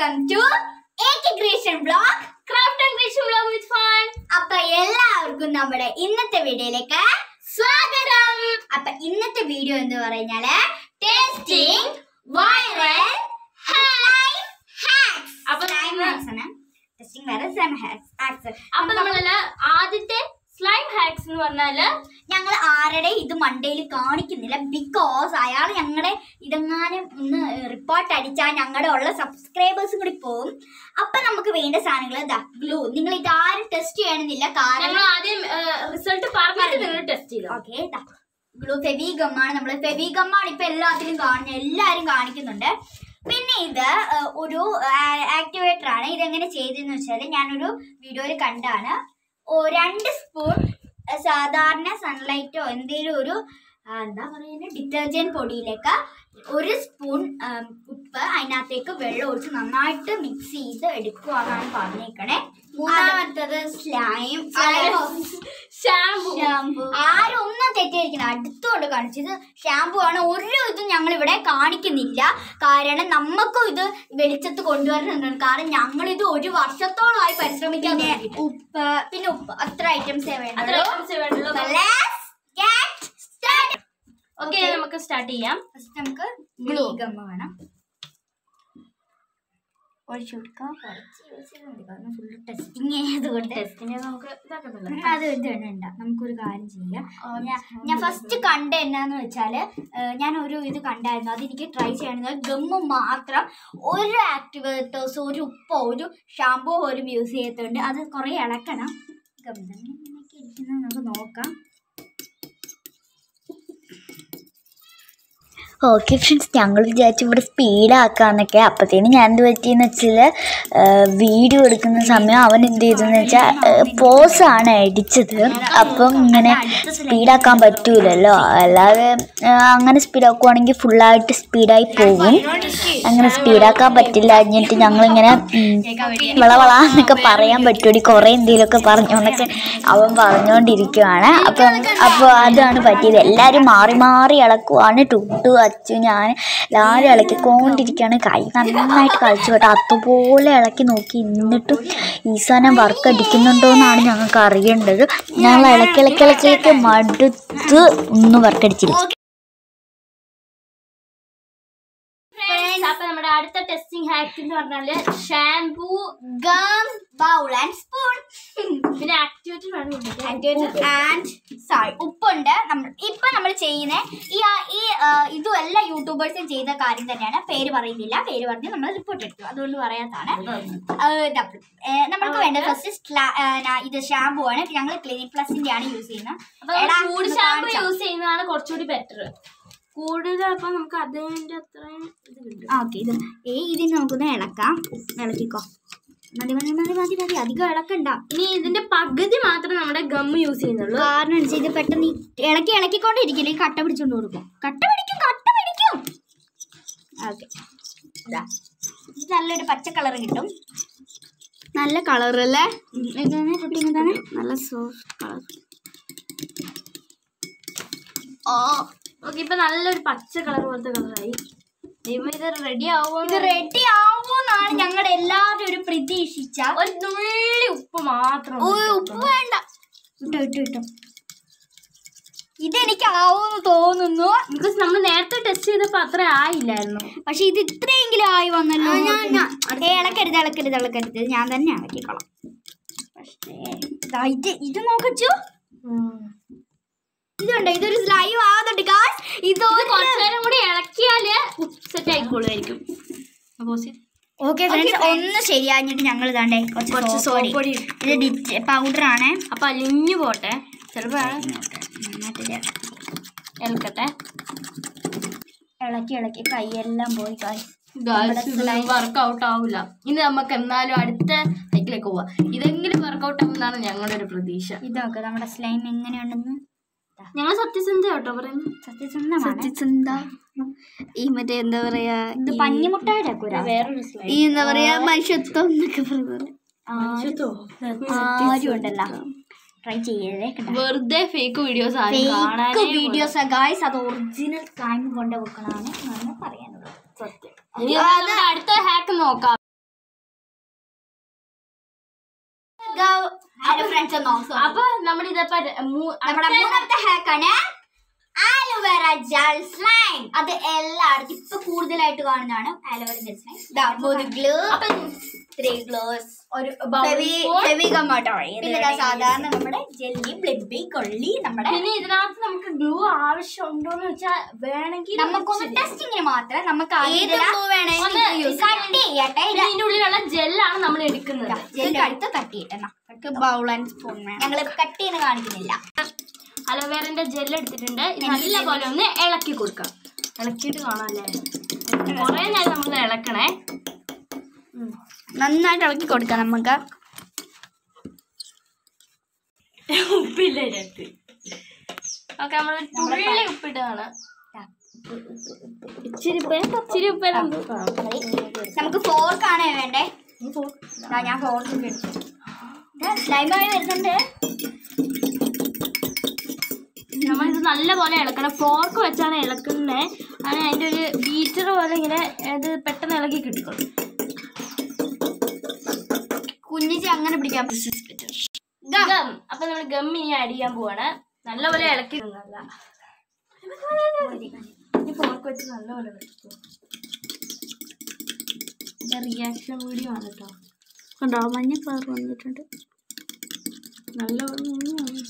Welcome to creation blog craft and creation vlog with fun അപ്പൊ എല്ലാവർക്കും നമ്മുടെ ഇന്നത്തെ വീഡിയോയിലേക്ക് സ്വാഗതം അപ്പൊ ഇന്നത്തെ വീഡിയോ എന്ന് പറഞ്ഞാല് ടേസ്റ്റിംഗ് വൈറൽ അപ്പൊ ടെസ്റ്റിംഗ് വൈറൽ സ്ലൈം ഹാക്സ് അപ്പൊ നമ്മളല്ല ആദ്യത്തെ സ്ലൈം ഹാക്സ് എന്ന് പറഞ്ഞാല് ഞങ്ങൾ ആരുടെ ഇത് മണ്ടയിൽ കാണിക്കുന്നില്ല ബിക്കോസ് അയാൾ ഞങ്ങളുടെ ഇതെങ്ങാനും ഒന്ന് റിപ്പോർട്ട് അടിച്ചാൽ ഞങ്ങളുടെ ഉള്ള സബ്സ്ക്രൈബേഴ്സും കൂടി പോകും അപ്പൊ നമുക്ക് വേണ്ട സാധനങ്ങൾ ഇതാ ഗ്ലൂ നിങ്ങൾ ഇത് ആരും ടെസ്റ്റ് ചെയ്യണമെന്നില്ല ഞങ്ങൾ കാരണം ആദ്യം റിസൾട്ട് പറഞ്ഞിട്ട് നിങ്ങൾ ടെസ്റ്റ് ചെയ്തു ഓക്കെ ഗ്ലൂ ഫെവി ഗമ്മാണ് നമ്മൾ ഫെവി ഗമ്മാണ് ഇപ്പൊ എല്ലാത്തിലും കാണുന്നത് എല്ലാരും കാണിക്കുന്നുണ്ട് പിന്നെ ഇത് ആ, ഒരു ആക്ടിവേറ്റർ ആണ് ഇതെങ്ങനെ ചെയ്തതെന്ന് വെച്ചാൽ ഞാനൊരു വീഡിയോയിൽ കണ്ടാണ് ഓ, രണ്ട് സ്പൂൺ സാധാരണ സൺലൈറ്റോ എന്തെങ്കിലും ഒരു ആ, എന്താ പറയുന്നത് ഡിറ്റർജന്റ് പൊടിയിലേക്ക് ഒരു സ്പൂൺ ആ, ഉപ്പ് അതിനകത്തേക്ക് വെള്ളം ഒഴിച്ച് നന്നായിട്ട് മിക്സ് ചെയ്ത് എടുക്കുവാന്നാണ് പറഞ്ഞേക്കണേ മൂന്നാമത്തത് സ്ലൈം ഷാമ്പു ഷാമ്പു ആരും ഒന്നും തെറ്റിയിരിക്കണം അടുത്തോണ്ട് കാണിച്ചത് ഷാമ്പു ആണ് ഒരു ഇതും ഞങ്ങൾ ഇവിടെ കാണിക്കുന്നില്ല കാരണം നമുക്കും ഇത് വെളിച്ചത്ത് കൊണ്ടുവരുന്നുണ്ട് കാരണം ഞങ്ങൾ ഇത് ഒരു വർഷത്തോളമായി പരിശ്രമിക്കാൻ തുടങ്ങിയിട്ട്. ഉപ്പ് പിന്നെ ഉപ്പ് അത്ര ഐറ്റംസേ അത്ര വേണ്ടുള്ളൂ items ഏ വേണ്ടുള്ളൂ. So let's get started. Okay നമുക്ക് സ്റ്റാർട്ട് ചെയ്യാം First നമുക്ക് ഗ്ലൂ ഗമ്മ വേണം ഒഴിച്ചു കൊടുക്കാം കുറച്ച് യൂസ് ചെയ്താൽ മതി കാരണം ഫുള്ള് ടെസ്റ്റിങ് ആയതുകൊണ്ട് ടെസ്റ്റിന് നമുക്ക് ഇതാക്കണ്ടല്ലോ അത് ഇത് വേണ്ട നമുക്കൊരു കാര്യം ചെയ്യാം ഞാൻ- ഞാൻ ഫസ്റ്റ് കണ്ട എന്നാന്ന് വെച്ചാല് ഏഹ്, ഞാൻ ഒരു ഇത് കണ്ടായിരുന്നു അതെനിക്ക് ട്രൈ ചെയ്യണമെന്ന് ഗമ്മ് മാത്രം ഒരു ആക്ടിവേറ്റേഴ്സ് ഒരു ഉപ്പോ ഒരു ഷാമ്പൂ പോലും യൂസ് ചെയ്യത്തുണ്ട് അത് കുറേ ഇളക്കണം ഗം തന്നെ ഇങ്ങനെയൊക്കെ ഇരിക്കുന്നത് നമുക്ക് നോക്കാം ഓക്കെ ഫ്രണ്ട്സ് ഞങ്ങൾ വിചാരിച്ചു ഇവിടെ സ്പീഡാക്കാന്നൊക്കെ അപ്പത്തേനും ഞാൻ എന്ത് പറ്റിയെന്ന് വെച്ചാൽ വീഡിയോ എടുക്കുന്ന സമയം അവൻ എന്ത് ചെയ്തെന്ന് വെച്ചാൽ പോസാണ് അടിച്ചത് അപ്പം ഇങ്ങനെ സ്പീഡാക്കാൻ പറ്റൂലല്ലോ അല്ലാതെ ആ, അങ്ങനെ സ്പീഡാക്കുവാണെങ്കിൽ ഫുള്ളായിട്ട് സ്പീഡായി പോകും അങ്ങനെ സ്പീഡാക്കാൻ പറ്റില്ല എന്നിട്ട് ഞങ്ങളിങ്ങനെ ഉം, വളവളാന്നൊക്കെ പറയാൻ പറ്റൂടി കുറേ എന്തെങ്കിലുമൊക്കെ പറഞ്ഞോണ്ടൊക്കെ അവൻ പറഞ്ഞുകൊണ്ടിരിക്കുവാണ് അപ്പം അപ്പോൾ അതാണ് പറ്റിയത് എല്ലാവരും മാറി മാറി ഇളക്കുവാണ് ടുട്ടു അച്ചു ഞാൻ എല്ലാവരും ഇളക്കിക്കൊണ്ടിരിക്കുകയാണ് കൈ നന്നായിട്ട് കളിച്ചു കേട്ടോ അതുപോലെ ഇളക്കി നോക്കി എന്നിട്ടും ഈസാനം വർക്ക് അടിക്കുന്നുണ്ടോ എന്നാണ് ഞങ്ങൾക്ക് അറിയേണ്ടത് ഞങ്ങൾ ഇളക്കി ഇളക്കി ഇളക്കിയൊക്കെ മടുത്ത് ഒന്നും വർക്ക് അടിച്ചില്ല ഫ്രണ്ട്സ് അപ്പൊ നമ്മുടെ അടുത്ത ടെസ്റ്റിംഗ് ഹാക്ക് എന്ന് പറഞ്ഞാല് shampoo gum bowl and spoon പിന്നെ ആക്ടിവേറ്റർ വേണം ആൻഡ് സോറി ഉപ്പുണ്ട് നമ്മൾ ഇപ്പൊ നമ്മൾ ചെയ്യുന്ന ഈ ആ- ഈ ആ, ഇതും എല്ലാ യൂട്യൂബേഴ്സും ചെയ്ത കാര്യം തന്നെയാണ് പേര് പറയുന്നില്ല പേര് പറഞ്ഞ് നമ്മൾ റിപ്പോർട്ട് എടുത്തു അതുകൊണ്ട് പറയാത്താണ് ഡബിൾ നമ്മൾക്ക് വേണ്ട ഫസ്റ്റ് ഇത് ഷാമ്പു ആണ് ഞങ്ങൾ ക്ലിനിക് പ്ലസിന്റെ ആണ് യൂസ് ചെയ്യുന്നത് അപ്പൊ എടാ, ചൂട് ഒന്ന് ഷാമ്പു കാണിച്ചോ? യൂസ് ചെയ്യുന്നതാണ് കുറച്ചുകൂടി ബെറ്റർ കൂടുതൽ അപ്പൊ നമുക്ക് അതിന്റെ അത്രയും ഇത് കിട്ടും ഓക്കെ ഇത് ഏ ഇതിന് നമുക്കൊന്ന് ഇളക്കാം ഇളക്കിക്കോ മതി മതി മതി മതി മതി അധികം ഇളക്കണ്ട ഇനി ഇതിന്റെ പകുതി മാത്രം നമ്മുടെ ഗം യൂസ് ചെയ്യുന്നുള്ളൂ കാരണം എന്ന് വെച്ചാൽ ഇത് പെട്ടെന്ന് ഈ ഇളക്കി ഇളക്കിക്കൊണ്ടിരിക്കില്ല ഈ കട്ട പിടിച്ചോണ്ട് കൊടുക്കും കട്ട പിടിക്കും കട്ട പിടിക്കും ഓക്കെ ഇതാ ഇത് നല്ലൊരു പച്ച കളർ കിട്ടും നല്ല കളർ അല്ലേ ഇതാണ് കുട്ടി ഇതാണ് നല്ല സോഫ്റ്റ് കളർ ഓ ഓക്കെ ഇപ്പൊ നല്ലൊരു പച്ച കളർ പോലത്തെ കളറായി ദൈവം ഇത് റെഡി ആവുമോ ഇത് റെഡി ആവുമെന്നാണ് ഞങ്ങളുടെ എല്ലാവരും ഒരു പ്രതീക്ഷിച്ച ഒരു തുള്ളി ഉപ്പ് മാത്രം ഓ, ഉപ്പ് വേണ്ട ഇട്ടോ ഇട്ടോ ഇട്ടോ ഇതെനിക്ക് ആവുമെന്ന് തോന്നുന്നു ബിക്കോസ് നമ്മൾ നേരത്തെ ടെസ്റ്റ് ചെയ്തപ്പോ അത്ര ആയില്ലായിരുന്നു പക്ഷെ ഇത് ഇത്രയെങ്കിലും ആയി വന്നല്ലോ ഏ, ഇളക്കരുത് ഇളക്കരുത് ഇളക്കരുത് ഞാൻ തന്നെ ഇളക്കിക്കോളാം പക്ഷേ ദാ ഇത് ഇത് നോക്കച്ചു ഇതുണ്ട് ഇതൊരു ലൈവ് ആകുന്നുണ്ട് ഗായ്സ് ഇതൊരു കുറച്ചു നേരം കൂടി ഇളക്കിയാല് സെറ്റ് ആയിക്കോളുമായിരിക്കും ഓക്കെ ഫ്രണ്ട്സ് ഒന്ന് ശരിയാഞ്ഞിട്ട് ഞങ്ങൾ ഇതാണ്ടേ കുറച്ച് കുറച്ച് soap സോപ്പ് പൊടി ഇത് ഡിറ്റ് പൗഡർ ആണ് അപ്പൊ അലിഞ്ഞു പോട്ടെ ചിലപ്പോ ഇളക്കട്ടെ ഇളക്കി ഇളക്കി കൈയെല്ലാം പോയി ഗായ്സ് വർക്കൗട്ട് ആവില്ല ഇനി നമുക്ക് എന്നാലും അടുത്ത ഹൈക്കിലേക്ക് പോവാം ഇതെങ്കിലും വർക്കൗട്ട് ആവുമെന്നാണ് ഞങ്ങളുടെ ഒരു പ്രതീക്ഷ ഇതൊക്കെ നമ്മുടെ സ്ലൈം എങ്ങനെയുണ്ടെന്ന് ഞങ്ങൾ സത്യസന്ധ കേട്ടോ പറയുന്നത് സത്യസന്ധമാണ് ഈ മറ്റേ എന്താ പറയാ ഇത് പഞ്ഞിമുട്ടായുടെ കുര വേറൊരു slide. ഈ എന്താ പറയാ മനുഷ്യത്വം എന്നൊക്കെ പറയുന്നത് ആരും ഉണ്ടല്ലോ ട്രൈ ചെയ്യതേ വെറുതെ ഫേക്ക് വീഡിയോസ് ആരും കാണാനേ വീഡിയോസ് ഗായ്സ് അത് ഒറിജിനൽ ടൈം കൊണ്ട് വെക്കണമാണ് എന്നാണ് പറയാനുള്ളത് സത്യം ഇനി നമുക്ക് അടുത്ത ഹാക്ക് നോക്കാം ഹലോ ഫ്രണ്ട്സ് നോക്കാം അപ്പൊ നമ്മുടെ ഇതപ്പോ മൂ- നമ്മുടെ അടുത്ത- മൂന്നാമത്തെ ഹാക്കാണ് ആലോവേറ ജെൽ സ്ലൈം അത് എല്ലായിടത്തും ഇപ്പൊ കൂടുതലായിട്ട് കാണുന്നതാണ് ആലോവേറ ജെൽ സ്ലൈം ഒരു ഗ്ലൂ അപ്പൊ ത്രീ ഗ്ലോസ് ഒരു bowl spoon. പിന്നെ ദാ സാധാരണ നമ്മുടെ ജെല്ലി ബ്ലിബി കൊള്ളി നമ്മുടെ പിന്നെ ഇതിനകത്ത് നമുക്ക് ഗ്ലൂ ആവശ്യമുണ്ടോന്ന് വെച്ചാൽ വേണമെങ്കിൽ നമുക്കൊന്ന് ടെസ്റ്റിങ്ങിന് മാത്രം നമുക്ക് ഏത് glue വേണമെങ്കിൽ ഒന്ന് use കട്ട് ചെയ്യട്ടെ പിന്നെ ഇതിന്റെ ഉള്ളിലുള്ള ജെല്ലാണ് നമ്മൾ എടുക്കുന്നത് ജെല്ല് അടുത്ത് കട്ട് ചെയ്യട്ടെ ബൗൾ ആൻഡ് സ്പൂൺ ഞങ്ങൾ കട്ട് ചെയ്യുന്ന കാണിക്കുന്നില്ല അലോവേറിന്റെ ജെൽ എടുത്തിട്ടുണ്ട് ഇത് നല്ല പോലെ ഒന്ന് ഇളക്കി കൊടുക്കാം ഇളക്കിയിട്ട് കാണാല്ലേ കുറെ നേരം നമ്മൾ ഇളക്കണേ നന്നായിട്ട് ഇളക്കി കൊടുക്കാം നമുക്ക് ഉപ്പില്ല ഇതിനകത്ത് ഓക്കെ നമ്മൾ തുള്ളി ഉപ്പിട്ടാണ് ഇച്ചിരി ഉപ്പ് ഇച്ചിരി ഉപ്പ് നമുക്ക് ഫോർക്കാണ് വേണ്ടേ ദാ ഞാൻ ഫോർക്ക് എടുത്തു സ്ലൈമായി വരുന്നുണ്ട് നമ്മൾ ഇത് നല്ല പോലെ ഇളക്കണം ഫോർക്ക് വെച്ചാണ് ഇളക്കുന്നത് അങ്ങനെ അതിന്റെ ഒരു ബീറ്റർ പോലെ ഇങ്ങനെ ഇത് പെട്ടെന്ന് ഇളക്കി കിട്ടിക്കോളും കുഞ്ഞിച്ച് അങ്ങനെ പിടിക്കാം ഗം അപ്പൊ നമ്മൾ ഗം ഇനി ആഡ് ചെയ്യാൻ പോവാണ് നല്ലപോലെ ഇളക്കി നല്ല ഈ ഫോർക്ക് വെച്ച് നല്ലപോലെ വെച്ചു റിയാക്ഷൻ വീഡിയോ ആണ് കേട്ടോ കണ്ടോ മഞ്ഞ കളർ വന്നിട്ടുണ്ട് നല്ലപോലെ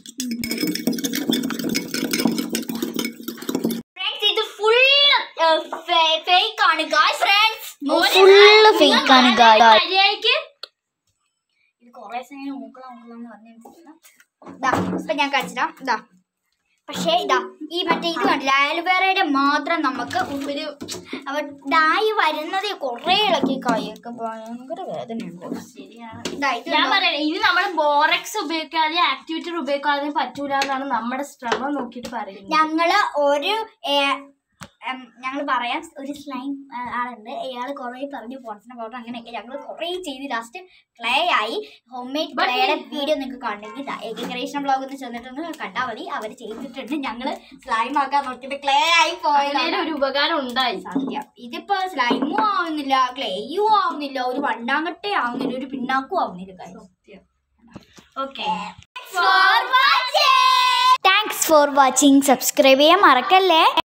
ഫ്രണ്ട്സ് ഇത് ഫുൾ ഫേക്ക് ആണ് ഗായ്സ് ഫ്രണ്ട്സ് ഫുള്ള് ഫേക്ക് ആണ് guys. മര്യാദക്ക് ഇത് കുറേ സമയം നോക്കണം നോക്കണം പറഞ്ഞു ഇതാ ഇപ്പൊ ഞാൻ കഴിച്ചിടാം ഇതാ പക്ഷേ ഇതാ ഈ മറ്റേ ഇത് കണ്ടില്ല ആലുവേറയുടെ മാത്രം നമുക്ക് ഒരു അവ ഇതായി വരുന്നത് കുറേ ഇളക്കി കൈയൊക്കെ ഭയങ്കര വേദനയുണ്ട് ശരിയാണ് ഇതാ ഇത് ഞാൻ കണ്ടോ? പറയാം ഇത് നമ്മൾ ബോറക്സ് ഉപയോഗിക്കാതെ ആക്ടിവിറ്റി ഉപയോഗിക്കാതെ പറ്റൂല എന്നാണ് നമ്മുടെ ശ്രമം നോക്കിയിട്ട് പറയുന്നത് ഞങ്ങള് ഒരു ഞങ്ങൾ പറയാം ഒരു സ്ലൈം ആളുണ്ട് അയാൾ കുറേ പറഞ്ഞു പോണസിനെ പൗഡർ അങ്ങനെയൊക്കെ ഞങ്ങൾ കുറേ ചെയ്ത് ലാസ്റ്റ് ക്ലേ ആയി ഹോം മെയ്ഡ് But ക്ലേയുടെ വീഡിയോ നിങ്ങൾക്ക് കണ്ടെങ്കിൽ ഏകീകരേഷൻ ബ്ലോഗ് ഒന്ന് ചെന്നിട്ടൊന്ന് കണ്ടാൽ മതി അവർ ചെയ്തിട്ടുണ്ട് ഞങ്ങൾ സ്ലൈം ആക്കാൻ നോക്കിയിട്ട് ക്ലേ ആയി പോയതാണ് അതിലൊരു ഒരു ഉപകാരം ഉണ്ടായി സത്യം ഇതിപ്പോ സ്ലൈമും ആവുന്നില്ല ക്ലേയും ആവുന്നില്ല ഒരു വണ്ടാങ്കട്ടേ ആവുന്നില്ല ഒരു പിണ്ണാക്കും ആവുന്നില്ല കാര്യം okay thanks for watching subscribe ചെയ്യാൻ മറക്കല്ലേ